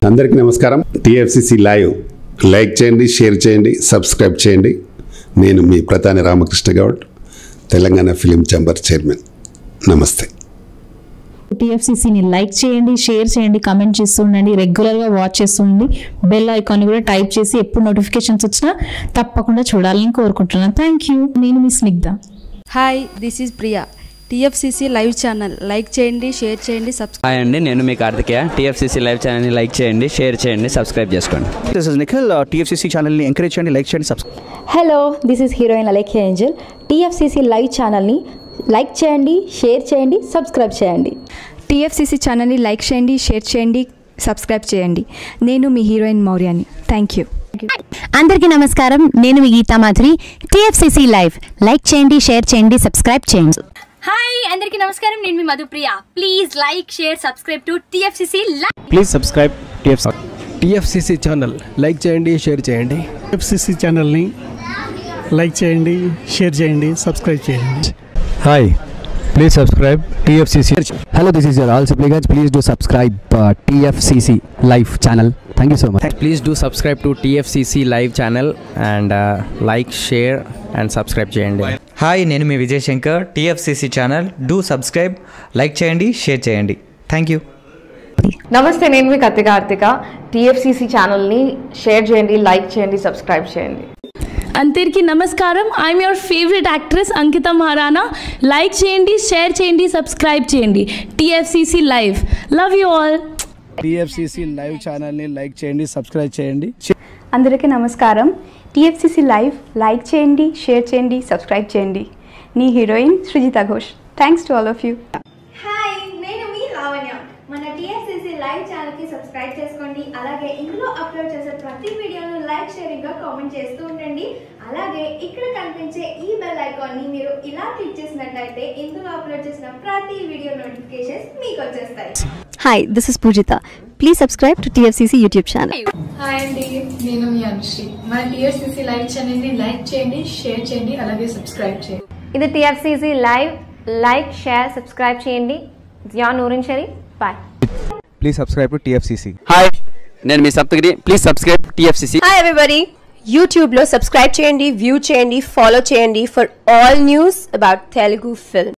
అందరికీ నమస్కారం TFCC live like చేయండి షేర్ చేయండి సబ్స్క్రైబ్ చేయండి నేను మీ ప్రధాని Ramakrishna Goud Telangana film chamber chairman నమస్తే టీఎఫ్సీసీని లైక్ చేయండి షేర్ చేయండి కమెంట్ చేస్తూ ఉండండి రెగ్యులర్గా వాచ్ చేస్తూ ఉండండి బెల్ ఐకాన్ కూడా టైప్ చేసి ఎప్పుడు నోటిఫికేషన్స్ వచ్చినా తప్పకుండా చూడాలని కోరుకుంటున్నాను థ్యాంక్ యూ నేను మీ Snigdha hi this is Priya TFCC live channel like చేయండి షేర్ చేయండి సబ్స్క్రైబ్ హాయ్ అండి నేను మీ కార్తికేయ టీఎఫ్సీసీ లైవ్ ఛానల్ని లైక్ చేయండి షేర్ చేయండి సబ్స్క్రైబ్ చేసుకోండి దిస్ ఇస్ నిఖిల్ టీఎఫ్సీసీ ఛానల్ని ఎంకరేజ్ చేయండి లైక్ చేయండి subscribe hello this is heroine Alekhya Angel TFCC live ఛానల్ని లైక్ చేయండి షేర్ చేయండి సబ్స్క్రైబ్ చేయండి టీఎఫ్సీసీ ఛానల్ని లైక్ చేయండి షేర్ చేయండి సబ్స్క్రైబ్ చేయండి నేను మీ హీరోయిన్ మౌర్యాని థ్యాంక్ యూ అందరికీ నమస్కారం నేను మీ Geetha Madhuri TFCC live like చేయండి షేర్ చేయండి సబ్స్క్రైబ్ చేయండి హాయ్ అందరికీ నమస్కారం నేను మీ Madhupriya please like share subscribe to TFCC please subscribe TF TFCC channel like చేయండి షేర్ చేయండి ఎఫ్సిసి ఛానల్ని లైక్ చేయండి షేర్ చేయండి సబ్స్క్రైబ్ చేయండి hi please subscribe TFCC hello this is your ఆల్ Sipligunj please do subscribe TFCC live channel thank you so much please do subscribe to TFCC live channel and like share and subscribe చేయండి hi నేను మీ Vijay Shankar TFCC channel do subscribe like చేయండి share చేయండి thank you నమస్తే నేను మీ Katthi Karthika TFCC ఛానల్ని share చేయండి లైక్ చేయండి సబ్స్క్రైబ్ చేయండి అందరికీ నమస్కారం I'm your favourite actress Ankita Maharana like చేయండి షేర్ చేయండి సబ్స్క్రైబ్ చేయండి TFCC live love you all TFCC live ఛానల్ని లైక్ చేయండి సబ్స్క్రైబ్ చేయండి అందరికీ నమస్కారం టీఎఫ్సీసీ లైవ్ లైక్ చేయండి షేర్ చేయండి సబ్స్క్రైబ్ చేయండి నీ heroine Srijita Ghosh thanks to all of you hi నేను మీ లావణ్య మన టిఎఫ్సిసి లైవ్ ఛానల్ కి సబ్స్క్రైబ్ చేసుకోండి అలాగే ఇందులో అప్లోడ్ చేసే ప్రతి వీడియోను లైక్ షేరింగ్ గా కామెంట్ చేస్తూ ఉండండి అలాగే ఇక్కడ కనిపించే ఈ బెల్ ఐకాన్ ని మీరు ఇలా క్లిక్ చేసినట్లయితే ఇందులో అప్లోడ్ చేసిన ప్రతి వీడియో నోటిఫికేషన్స్ మీకు వచ్చేస్తాయి hi this is Pujitha please subscribe to TFCC YouTube channel hi అండి నేను మీ అనుశ్రీ మన టీఎస్సీసీ లైవ్ ఛానల్ని లైక్ చేయండి షేర్ చేయండి అలాగే సబ్స్క్రైబ్ చేయండి ఇది TFCC live like share subscribe చేయండి Zia Noorin Sharif bye please subscribe to TFCC hi నేను మీ Saptagiri please subscribe TFCC hi everybody యూట్యూబ్లో సబ్స్క్రైబ్ చేయండి వ్యూ చేయండి ఫాలో చేయండి for all news about Telugu film